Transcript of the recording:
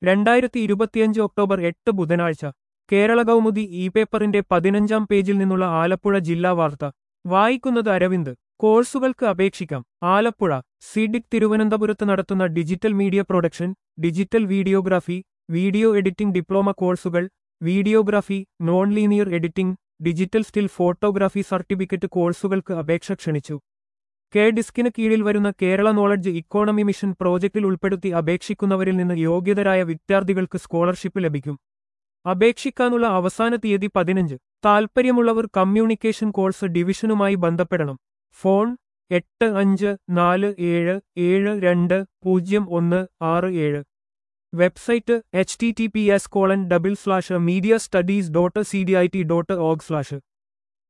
രണ്ടായിരത്തി ഇരുപത്തിയഞ്ച് ഒക്ടോബർ എട്ട് ബുധനാഴ്ച കേരള കൗമുദി ഇ പേപ്പറിന്റെ പതിനഞ്ചാം പേജിൽ നിന്നുള്ള ആലപ്പുഴ ജില്ലാ വാർത്ത വായിക്കുന്നത് അരവിന്ദ് കോഴ്സുകൾക്ക് അപേക്ഷിക്കാം ആലപ്പുഴ സിഡിക് തിരുവനന്തപുരത്ത് നടത്തുന്ന digital media production digital videography video editing diploma കോഴ്സുകൾ videography non linear editing digital still photography certificate കോഴ്സുകൾക്ക് അപേക്ഷ ക്ഷണിച്ചു കെ ഡിസ്കിന് കീഴിൽ വരുന്ന കേരള നോളജ് ഇക്കോണമി മിഷൻ പ്രോജക്റ്റിൽ ഉൾപ്പെടുത്തി അപേക്ഷിക്കുന്നവരിൽ നിന്ന് യോഗ്യതരായ വിദ്യാർത്ഥികൾക്ക് സ്കോളർഷിപ്പ് ലഭിക്കും അപേക്ഷിക്കാനുള്ള അവസാന തീയതി പതിനഞ്ച് താൽപ്പര്യമുള്ളവർ കമ്മ്യൂണിക്കേഷൻ കോഴ്സ് ഡിവിഷനുമായി ബന്ധപ്പെടണം ഫോൺ എട്ട് അഞ്ച് നാല് ഏഴ് ഏഴ് രണ്ട് പൂജ്യം ഒന്ന് ആറ് ഏഴ് website H T T P S colon double slash media studies dot C D I T dot org slash